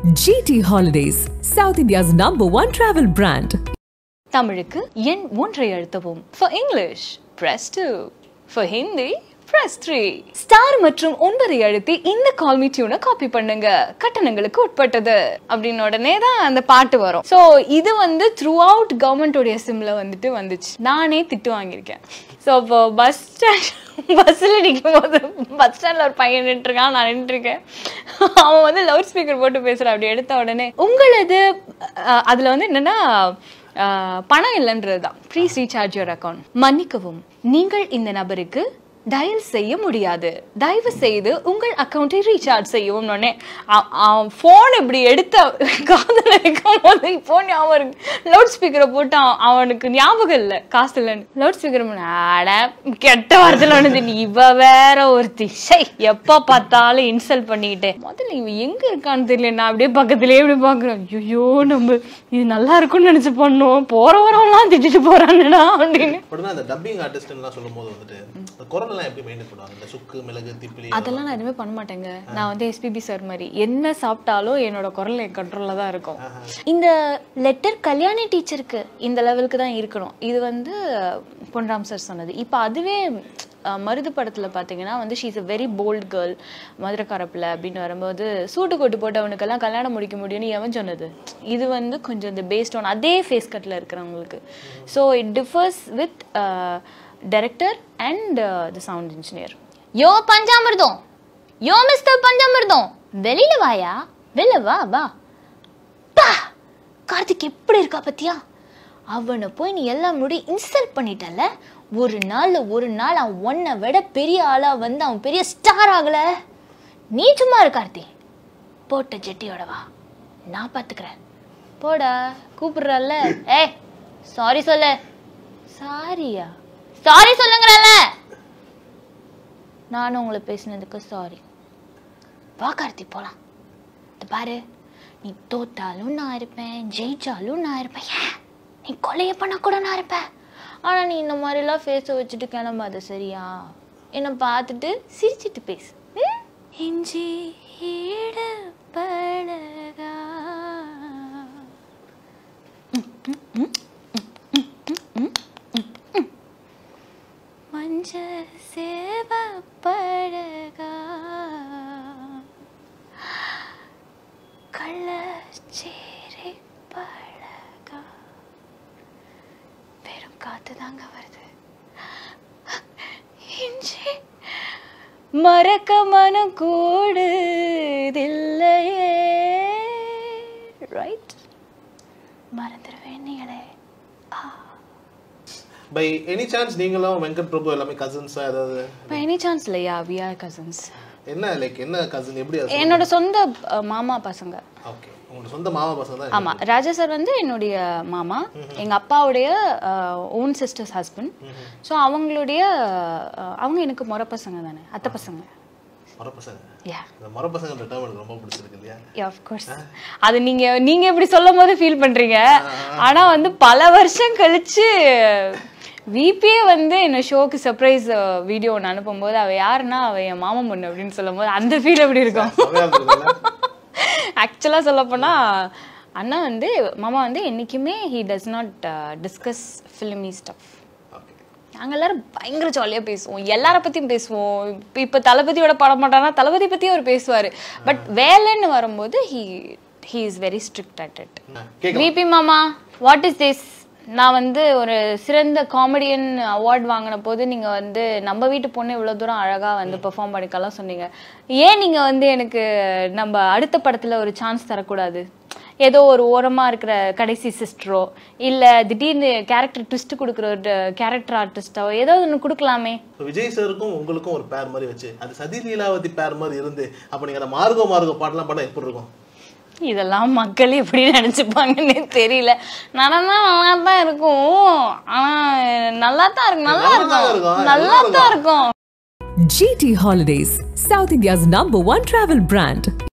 GT Holidays, South India's number one travel brand. தமிழுக்கு எண் ஒன்றை அழுத்தவும் For English, press 2. For Hindi, press 3. Star மற்றும் ஒன்பதை அழுத்தி இந்த கால் மீ டியூனை காப்பி பண்ணுங்க கட்டணங்களுக்கு உட்பட்டது அப்படின்னு உடனே தான் அந்த பாட்டு வரும் ஸோ இது வந்து த்ரூ அவுட் கவர்மெண்டோடைய சிம்ல வந்துட்டு வந்துச்சு நானே திட்டு வாங்கியிருக்கேன் ஸோ இப்போ பஸ் ஸ்டாண்ட் பஸ்ஸில் நிற்கும் போது பஸ் ஸ்டாண்டில் ஒரு பையன் நின்றுருக்கான் நான் நின்றுருக்கேன் அவன் வந்து லவுட் ஸ்பீக்கர் போட்டு பேசுகிறான் அப்படி எடுத்த உடனே உங்களது அஹ், அதுல வந்து என்னன்னா அஹ், பணம் இல்லைன்றது தான் ப்ளீஸ் ரீசார்ஜ் யுவர் அக்கௌண்ட் மன்னிக்கவும் நீங்கள் இந்த நபருக்கு டயல் செய்ய முடியாது தயவு செய்து உங்கள் அக்கௌண்ட்டை ரீசார்ஜ் செய்யவும் உடனே ஃபோன் இப்படி எடுத்த காதில் இருக்கும் போது இப்போ ஞாபகம் லவுட் ஸ்பீக்கரை போட்டு அவன் அவனுக்கு ஞாபகம் இல்லை காசு இல்லைன்னு லவுட் ஸ்பீக்கர் ஆட கெட்ட வார்த்தையில் ஒன்று நீ இவ வேற ஒருத்தி சை எப்போ பார்த்தாலும் இன்சல்ட் பண்ணிக்கிட்டே முதல்ல இவன் எங்க இருக்கான்னு தெரியல நான் அப்படியே பக்கத்துலயே இப்படி பார்க்குறேன் ஐயோ நம்ம இது நல்லா இருக்கும்னு நினைச்சு பண்ணோம் போற வரவெல்லாம் திட்டிட்டு போறானுடா அப்படின்னு உடனே அந்த டப்பிங் ஆர்டிஸ்ட்லாம் சொல்லும் போது வந்துட்டு அந்த குரல் எல்லாம் எப்படி மெயின்டைன் பண்ணுவாங்க இந்த சுக்கு மிளகு திப்பிலி அதெல்லாம் நான் எதுவுமே பண்ண மாட்டேங்க நான் வந்து எஸ்பிபி சார் மாதிரி என்ன சாப்பிட்டாலும் என்னோட குரல் என் கண்ட்ரோலில் தான் இருக்கும் இந்த லெட்டர் கல்யாணி டீச்சருக்கு இந்த லெவலுக்கு தான் இருக்கணும் இது வந்து பொன்ராம் சார் சொன்னது இப்போ அதுவே அஹ், மருது படத்தில் பார்த்தீங்கன்னா வந்து she's a very bold girl மதுரக்காரப்பில் அப்படின்னு வரும்போது சூட்டு கோட்டு போட்டவனுக்கெல்லாம் கல்யாணம் முடிக்க முடியும்னு எவன் சொன்னது இது வந்து கொஞ்சம் இந்த பேஸ்ட் ஆன் அதே ஃபேஸ் கட்டில் இருக்கிறவங்களுக்கு so it differs with director and the sound engineer yo Panchamirtham yo mister Panchamirtham வெளியில வாயா வெளில வா வா பா கார்த்திக் எப்படி இருக்கா பத்தியா அவனை போய் நீ எல்லாம் முடி இன்சல்ட் பண்ணிட்டல ஒரு நாள்ல ஒரு நாள் அவன் உன்னை விட பெரிய ஆளா வந்து அவன் பெரிய ஸ்டார் ஆகல நீ சும்மா இரு கார்த்தி போட்ட ஜெட்டியோட வா நான் பாத்துக்கிறேன் போடா கூப்பிடுறல்ல ஏய் சாரி சொல்லு சாரியா சாரி சொல்லுங்கறல்ல நானும் உங்களை பேசினதுக்கு சாரி வா கார்த்தி போலாம் இந்த பாரு நீ தோத்தாலும் நான் இருப்பேன் ஜெயிச்சாலும் நான் இருப்பேன் ஏன் நீ கொலைய பண்ண கூட நான் இருப்பேன் ஆனா நீ இந்த மாதிரிலாம் ஃபேஸை வச்சுட்டு கிளம்பாத சரியா என்னை பார்த்துட்டு சிரிச்சிட்டு பேசு ம்? இஞ்சி ஈடு பழகா மஞ்ச சேவ பழகா கள்ளச்சேரி பழகா வெறும் காத்து தாங்க வருது இஞ்சி மறக்க மனம் கூடுதில்லையே ரைட் மறந்துடுவேன் நீங்களே பை எனி சான்ஸ் நீங்களும் வெங்கட் பிரபு எல்லாமே கசின்ஸா ஏதாவது பை எனி சான்ஸ் இல்லையா வி ஆர் கசன்ஸ் என்ன லைக் என்ன கசின் எப்படி அது என்னோட சொந்த அஹ், மாமா பசங்க ஓகே உங்களோட சொந்த மாமா பசங்க தான் ஆமா ராஜா சார் வந்து என்னுடைய மாமா எங்க அப்பாவுடைய ஓன் சிஸ்டர்ஸ் ஹஸ்பண்ட் ஸோ அவங்களுடைய அஹ், அவங்க எனக்கு முறை பசங்க தானே அத்தை பசங்க முறை பசங்க யா இந்த முறை பசங்கன்ற டேர்ம் எனக்கு ரொம்ப பிடிச்சிருக்கு இல்லையா ஆஃப் கோர்ஸ் அது நீங்க நீங்க இப்படி சொல்லும் போது ஃபீல் பண்றீங்க ஆனா வந்து பல வருஷம் கழிச்சு விபியே வந்து என்ன ஷோக்கு சர்ப்ரைஸ் வீடியோ ஒன்று அனுப்பும்போது அவ யாருன்னா அவ என் மாமன் பொண்ணு அப்படின்னு சொல்லும் போது அந்த ஃபீல் எப்படி இருக்கும் செமையா இருந்ததுல்ல? ஆக்சுவலாக சொல்லப்போனா அண்ணா வந்து மாமா வந்து என்றைக்குமே he does not discuss filmy stuff Okay. நாங்கள் எல்லாரும் பயங்கர ஜாலியாக பேசுவோம் எல்லார பற்றியும் பேசுவோம் இப்போ இப்போ தளபதியோட படம் மாட்டானா தளபதி பற்றியும் அவர் பேசுவார் பட் வேலைன்னு வரும்போது he he is very strict at it கேட்கலாம். விபி மாமா வாட் இஸ் திஸ் நான் வந்து ஒரு சிறந்த காமெடியன் அவார்ட் வாங்கின போது நீங்கள் வந்து நம்ம வீட்டு பொண்ணு இவ்வளோ தூரம் அழகாக வந்து பெர்ஃபார்ம் பண்ணிக்கலாம் சொன்னீங்க ஏன் நீங்கள் வந்து எனக்கு நம்ம அடுத்த படத்தில் ஒரு சான்ஸ் தரக்கூடாது ஏதோ ஒரு ஓரமாக இருக்கிற கடைசி சிஸ்டரோ இல்லை திடீர்னு கேரக்டர் ட்விஸ்ட் கொடுக்குற ஒரு கேரக்டர் ஆர்டிஸ்டோ ஏதோ ஒன்று கொடுக்கலாமே இப்ப விஜய் சாருக்கும் உங்களுக்கும் ஒரு பேர் மாதிரி வச்சு அது சதி லீலாவதி பேர் மாதிரி இருந்து அப்ப நீங்க அந்த மார்கோ மார்கோ பாட்டெல்லாம் பண்ணா எப்படி இருக்கும் இதெல்லாம் மக்கள் எப்படி நினைச்சுப்பாங்கன்னே தெரியல நடனா நல்லா தான் இருக்கும் ஆனா நல்லா தான் இருக்கும் நல்லா நல்லா தான் இருக்கும் இருக்கும், நல்லா நல்லா தான் இருக்கும் GT Holidays, South India's number one travel brand.